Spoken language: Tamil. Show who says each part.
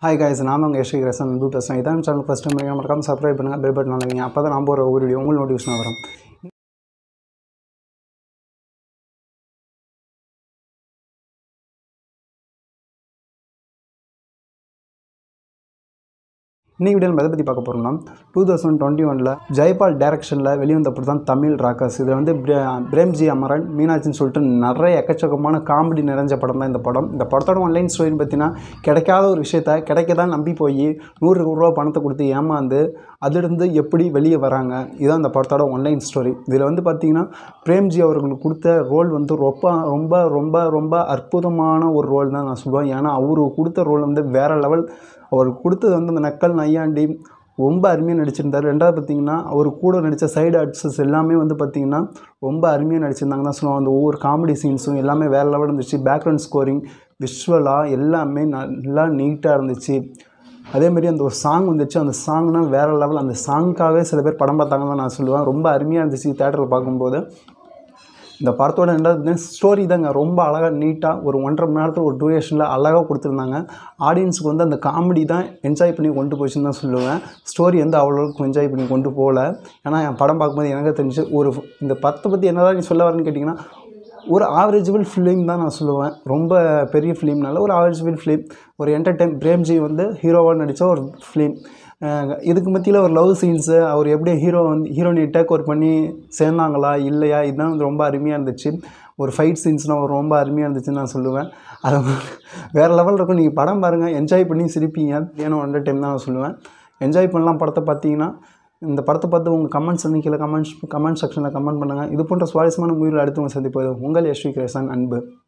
Speaker 1: ஹாய் guys நான் உங்கள் யஷ்வி கிரசன் அன்பு பேசுகிறேன் இதான் சேனல் ஃபஸ்ட் டைம் மறக்காம சப்ஸ்கிரைப் பண்ணுங்கள் பெல் பட்டன் நினைங்க அப்போ தான் நான் போகிற ஒரு வீடியோ உங்களுக்கு நோட்டிஃபிகேஷன் வரும் இன்னைக்கு வீடியோவில் எதை பற்றி பார்க்க போகிறோம்னா டூ தௌசண்ட் டுவெண்ட்டி ஒனில் ஜெயபால் டேரக்ஷனில் வெளிவந்த படம் தான் தமிழ் ராக்கர்ஸ் இதில் வந்து பிரே- பிரேம்ஜி அமரன் மீனாட்சின்னு சொல்லிட்டு நிறைய எக்கச்சக்கமான காமெடி நிறைஞ்ச படம் தான் இந்த படம் இந்த படத்தோட ஒன்லைன் ஸ்டோரின்னு பார்த்தீங்கன்னா கிடைக்காத ஒரு விஷயத்த கிடைக்கதான் நம்பி போய் நூறு ரூபா பணத்தை கொடுத்து ஏமாந்து அதிலிருந்து எப்படி வெளியே வராங்க இதுதான் இந்த படத்தோட ஒன்லைன் ஸ்டோரி இதில் வந்து பார்த்தீங்கன்னா பிரேம்ஜி அவர்களுக்கு கொடுத்த ரோல் வந்து ரொம்ப ரொம்ப ரொம்ப ரொம்ப அற்புதமான ஒரு ரோல் தான் நான் சொல்லுவேன் ஏன்னா அவரு கொடுத்த ரோல் வந்து வேறு லெவல் அவர் கொடுத்தது வந்து அந்த நக்கல் நையாண்டி ரொம்ப அருமையாக நடிச்சிருந்தார் ரெண்டாவது பார்த்தீங்கன்னா அவர் கூட நடித்த சைடு ஆர்டிஸ்ட் எல்லாமே வந்து பார்த்தீங்கன்னா ரொம்ப அருமையாக நடிச்சிருந்தாங்க தான் சொல்லுவாங்க அந்த ஒவ்வொரு காமெடி சீன்ஸும் எல்லாமே வேறு லெவல் இருந்துச்சு பேக்ரவுண்ட் ஸ்கோரிங் விஷுவலாக எல்லாமே நல்லா நீட்டாக இருந்துச்சு அதேமாரி அந்த ஒரு சாங் வந்துச்சு அந்த சாங்னா வேறு லெவல் அந்த சாங்க்காகவே சில பேர் படம் பார்த்தாங்கன்னு தான் நான் சொல்லுவேன் ரொம்ப அருமையாக இருந்துச்சு தேட்டரில் பார்க்கும்போது இந்த படத்தோட ரெண்டாவது ஸ்டோரி தாங்க ரொம்ப அழகாக நீட்டாக ஒரு ஒன்றரை மணி நேரத்தில் ஒரு டூரேஷனில் அழகாக கொடுத்துருந்தாங்க ஆடியன்ஸுக்கு வந்து அந்த காமெடி தான் என்ஜாய் பண்ணி கொண்டு போச்சுன்னு தான் சொல்லுவேன் ஸ்டோரி வந்து அவ்வளோக்கு என்ஜாய் பண்ணி கொண்டு போகல ஏன்னா என் படம் பார்க்கும்போது எனக்கு தெரிஞ்சு ஒரு இந்த படத்தை பற்றி என்னதான் நீ சொல்ல வரேன்னு கேட்டிங்கன்னா ஒரு ஆவரேஜபிள் ஃபிலிம் தான் நான் சொல்லுவேன் ரொம்ப பெரிய ஃபிலிம்னால ஒரு ஆவரேஜபிள் ஃபிலிம் ஒரு என்டர்டைன் பிரேம்ஜி வந்து ஹீரோவாக நடித்த ஒரு ஃபிலிம் இதுக்கு மத்தியில் ஒரு லவ் சீன்ஸு அவர் எப்படி ஹீரோ வந்து ஹீரோனி டேக் ஓவர் பண்ணி சேர்ந்தாங்களா இல்லையா இதுதான் வந்து ரொம்ப அருமையாக இருந்துச்சு ஒரு ஃபைட் சீன்ஸ்லாம் ஒரு ரொம்ப அருமையாக இருந்துச்சுன்னு நான் சொல்லுவேன் அது வேறு லெவலில் இருக்கும் நீங்கள் படம் பாருங்கள் என்ஜாய் பண்ணி சிரிப்பீங்க ஏன்னா ஒன் டைம் தான் நான் சொல்லுவேன் என்ஜாய் பண்ணலாம் படத்தை பார்த்தீங்கன்னா இந்த படத்தை பார்த்து உங்கள் கமெண்ட்ஸ் வந்து கீழே கமெண்ட்ஸ் கமெண்ட் செக்ஷனில் கமெண்ட் பண்ணுங்கள் இது போன்ற சுவாரஸ்யமான மூவியில் அடுத்து உங்கள் சந்திப்பது உங்கள் யஷ்வி கிரேசன் அன்பு